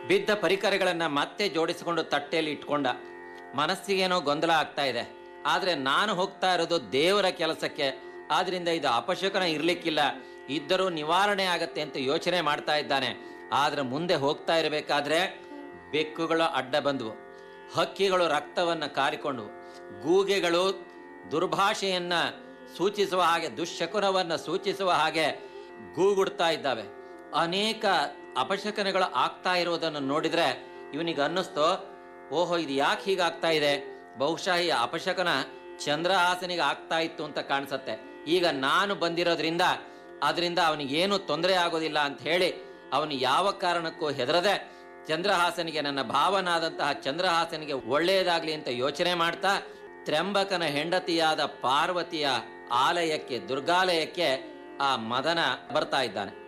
ಬಿದ್ದ ಪರಿಕರಗಳನ್ನ ಮತ್ತೆ ಜೋಡಿಸಿಕೊಂಡು ತಟ್ಟೆಯಲ್ಲಿ ಇಟ್ಕೊಂಡ ಮನಸ್ಸಿಗೇನೋ ಗೊಂದಲ ಆಗ್ತಾ ಇದೆ ಆದ್ರೆ ನಾನು ಹೋಗ್ತಾ ಇರೋದು ದೇವರ ಕೆಲಸಕ್ಕೆ ಆದ್ರಿಂದ ಇದು ಅಪಶಕನ ಇರ್ಲಿಕ್ಕಿಲ್ಲ ಇದ್ದರೂ ನಿವಾರಣೆ ಆಗತ್ತೆ ಅಂತ ಯೋಚನೆ ಮಾಡ್ತಾ ಇದ್ದಾನೆ ಆದ್ರೆ ಮುಂದೆ ಹೋಗ್ತಾ ಇರಬೇಕಾದ್ರೆ ಬೆಕ್ಕುಗಳು ಅಡ್ಡ ಬಂದವು ಹಕ್ಕಿಗಳು ರಕ್ತವನ್ನ ಕಾರಿಕೊಂಡವು ಗೂಗೆಗಳು ದುರ್ಭಾಷೆಯನ್ನ ಸೂಚಿಸುವ ಹಾಗೆ ದುಶ್ಶಕುನವನ್ನ ಸೂಚಿಸುವ ಹಾಗೆ ಗೂಗುಡ್ತಾ ಇದ್ದಾವೆ ಅನೇಕ ಅಪಶಕನಗಳು ಆಗ್ತಾ ಇರೋದನ್ನು ನೋಡಿದ್ರೆ ಇವನಿಗೆ ಅನ್ನಿಸ್ತೋ ಓಹೋ ಇದು ಯಾಕೆ ಹೀಗಾಗ್ತಾ ಇದೆ ಬಹುಶಃ ಈ ಅಪಶಕನ ಚಂದ್ರಹಾಸನಿಗೆ ಆಗ್ತಾ ಇತ್ತು ಅಂತ ಕಾಣಿಸತ್ತೆ ಈಗ ನಾನು ಬಂದಿರೋದ್ರಿಂದ ಅದರಿಂದ ಅವನಿಗೇನು ತೊಂದರೆ ಆಗೋದಿಲ್ಲ ಅಂತ ಹೇಳಿ ಅವನು ಯಾವ ಕಾರಣಕ್ಕೂ ಹೆದರದೆ ಚಂದ್ರಹಾಸನಿಗೆ ನನ್ನ ಭಾವನಾದಂತಹ ಚಂದ್ರಹಾಸನಿಗೆ ಒಳ್ಳೆಯದಾಗ್ಲಿ ಅಂತ ಯೋಚನೆ ಮಾಡ್ತಾ ತ್ರ್ಯಂಬಕನ ಹೆಂಡತಿಯಾದ ಪಾರ್ವತಿಯ ಆಲಯಕ್ಕೆ ದುರ್ಗಾಲಯಕ್ಕೆ ಆ ಮದನ ಬರ್ತಾ ಇದ್ದಾನೆ